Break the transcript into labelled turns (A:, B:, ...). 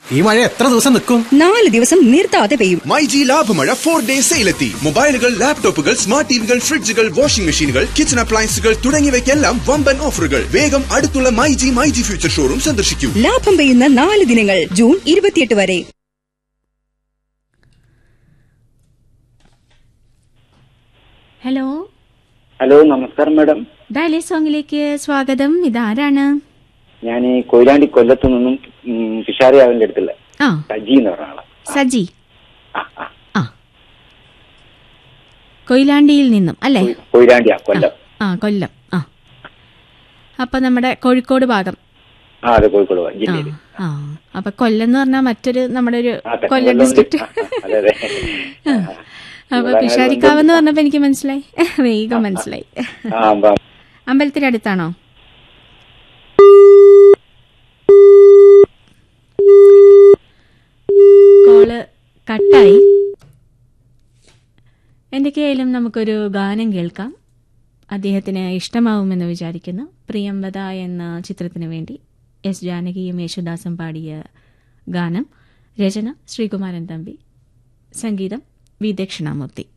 A: ഈ മഴ എത്ര ദിവസം നിൽക്കും
B: നാല് ദിവസം നിർത്താതെ പെയ്യും
C: മൈജി ലാഭമഴ ഫോർ ഡേ സെയിലെത്തി മൊബൈലുകൾ ലാപ്ടോപ്പുകൾ സ്മാർട്ട് ടിവികൾ ഫ്രിഡ്ജുകൾ വാഷിംഗ് മെഷീനുകൾ കിച്ചൺ അപ്ലയൻസുകൾ തുടങ്ങിയവയ്ക്കെല്ലാം വമ്പൻ ഓഫറുകൾ വേഗം അടുത്തുള്ള മൈജി മൈജി ഫ്യൂച്ചർ ഷോറൂം സന്ദർശിക്കൂ
B: ലാഭം പെയ്യുന്ന നാല് ദിനങ്ങൾ ജൂൺ ഇരുപത്തിയെട്ട് വരെ
D: ഹലോ
E: ഹലോ നമസ്കാരം മാഡം
D: ഡാലേ സോങ്ങിലേക്ക് സ്വാഗതം ഇതാരാണ്
E: ഞാൻ ഈ കൊയിലാണ്ടി കൊല്ലത്തു നിന്നും ഉം, പിഷാരിയാവിന്റെ അടുത്തുള്ള
D: ആ
E: സജി എന്ന് പറഞ്ഞ ആളാ
D: സജി
E: ആ, ആ.
D: ആ കൊയിലാണ്ടിയിൽ നിന്നും അല്ലേ
E: കൊയ്- കൊയിലാണ്ടിയാ കൊല്ലം
D: ആ കൊല്ലം ആ അപ്പൊ നമ്മുടെ കോഴിക്കോട് ഭാഗം
E: ആ അതെ കോഴിക്കോട്
D: ആ
E: ജില്ലയിൽ
D: ആ അപ്പൊ കൊല്ലം എന്ന് പറഞ്ഞാൽ മറ്റൊരു നമ്മുടെ ഒരു
E: ആ, തെ-
D: കൊല്ലം
E: കൊല്ലം
D: ഡിസ്ട്രിക്ട്
E: ആ, ആ, അതെ, അതെ. ആ,
D: അപ്പൊ
E: ഇവിടെ
D: പിഷാരിക്കാവ് എന്ന് പറഞ്ഞപ്പോ എനിക്ക് മനസ്സിലായി വേഗം മനസ്സിലായി
E: ആ അമ്പ-
D: അമ്പലത്തിന്റെ അടുത്താണോ കോള് കട്ടായി എന്തൊക്കെയായാലും നമുക്കൊരു ഗാനം കേൾക്കാം അദ്ദേഹത്തിന് ഇഷ്ടമാവുമെന്ന് വിചാരിക്കുന്നു പ്രിയംവദ എന്ന ചിത്രത്തിന് വേണ്ടി എസ് ജാനകിയും യേശുദാസും പാടിയ ഗാനം രചന ശ്രീകുമാരൻ തമ്പി സംഗീതം വി ദക്ഷിണാമൂർത്തി